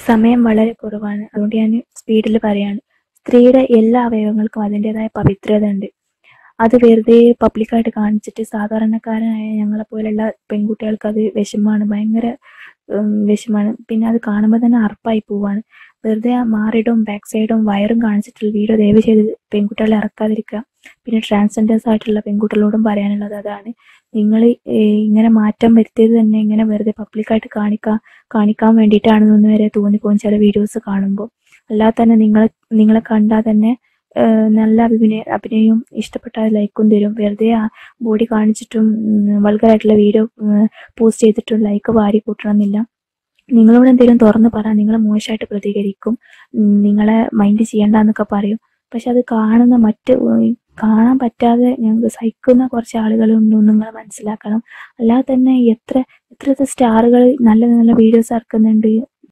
സമയം വളരെ കുറവാണ് അതുകൊണ്ട് ഞാൻ സ്പീഡിൽ പറയാണ് സ്ത്രീയുടെ എല്ലാ അവയവങ്ങൾക്കും അതിൻ്റെതായ പവിത്രത ഉണ്ട് അത് വെറുതെ പബ്ലിക്കായിട്ട് കാണിച്ചിട്ട് സാധാരണക്കാരനായ ഞങ്ങളെ പോലെയുള്ള പെൺകുട്ടികൾക്ക് അത് വിഷമാണ് ഭയങ്കര ഉം, വിഷമാണ് പിന്നെ അത് കാണുമ്പോൾ തന്നെ അറപ്പായി പോവാണ് വെറുതെ ആ മാറിടും ബാക്ക് സൈഡും വയറും കാണിച്ചിട്ടുള്ള വീഡിയോ ദയവ് ചെയ്ത് പെൺകുട്ടികളെ ഇറക്കാതിരിക്കുക പിന്നെ ട്രാൻസ്ജെൻഡേഴ്സ് ആയിട്ടുള്ള പെൺകുട്ടികളോടും പറയാനുള്ളത് അതാണ് നിങ്ങൾ ഇങ്ങനെ മാറ്റം വരുത്തിയത് തന്നെ ഇങ്ങനെ വെറുതെ പബ്ലിക്കായിട്ട് കാണിക്കാൻ കാണിക്കാൻ വേണ്ടിയിട്ടാണെന്ന് വരെ തോന്നിപ്പോകും ചില വീഡിയോസ് കാണുമ്പോൾ അല്ലാതെ തന്നെ നിങ്ങൾ നിങ്ങളെ കണ്ടാൽ തന്നെ ഏഹ് നല്ല അഭിനയ അഭിനയവും ഇഷ്ടപ്പെട്ടാൽ ലൈക്കും തരും വെറുതെ ആ ബോഡി കാണിച്ചിട്ടും വൾഗറായിട്ടുള്ള വീഡിയോ പോസ്റ്റ് ചെയ്തിട്ടും ലൈക്ക് വാരി കൂട്ടണമെന്നില്ല നിങ്ങളോട് എന്തെങ്കിലും തുറന്ന് പറ നിങ്ങൾ മോശമായിട്ട് പ്രതികരിക്കും ഉം, നിങ്ങളെ മൈൻഡ് ചെയ്യണ്ടെന്നൊക്കെ പറയും പക്ഷെ അത് കാണുന്ന മറ്റ് ഉം, കാണാൻ പറ്റാതെ ഞങ്ങൾക്ക് സഹിക്കുന്ന കുറച്ച് ആളുകളുണ്ടെന്ന് നിങ്ങൾ മനസ്സിലാക്കണം അല്ലാതെ തന്നെ എത്ര എത്ര സ്റ്റാറുകൾ നല്ല നല്ല വീഡിയോസ് ഇറക്കുന്നുണ്ട്